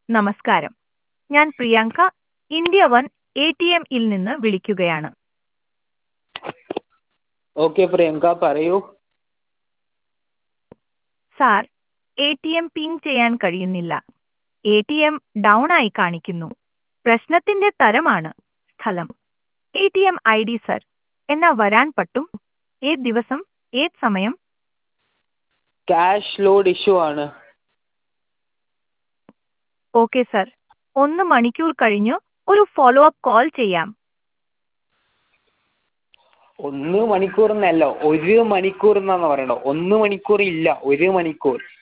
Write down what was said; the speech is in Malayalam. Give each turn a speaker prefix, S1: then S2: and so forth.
S1: നമസ്കാരം ഞാൻ Priyanka India one A T എമ്മിൽ നിന്ന് വിളിക്കുകയാണ്
S2: ഓക്കെ പ്രിയങ്ക പറയൂ
S1: sir A T M pin ചെയ്യാൻ കഴിയുന്നില്ല എ ടി എം ഡൗൺ ആയി കാണിക്കുന്നു പ്രശ്നത്തിന്റെ തരമാണ് സ്ഥലം A T M I D sir എന്നാ വരാൻ പറ്റും ഏത് ദിവസം ഏത് സമയം
S2: ക്യാഷ് ലോഡ് ഇഷ്യൂ ആണ്
S1: ഓക്കെ സർ ഒന്ന് മണിക്കൂർ കഴിഞ്ഞ് ഒരു ഫോളോ അപ്പ് കോൾ ചെയ്യാം
S2: ഒന്ന് മണിക്കൂർ എന്നല്ല ഒരു മണിക്കൂർ എന്നാണ് പറയണത് ഒന്ന് മണിക്കൂർ ഇല്ല ഒരു മണിക്കൂർ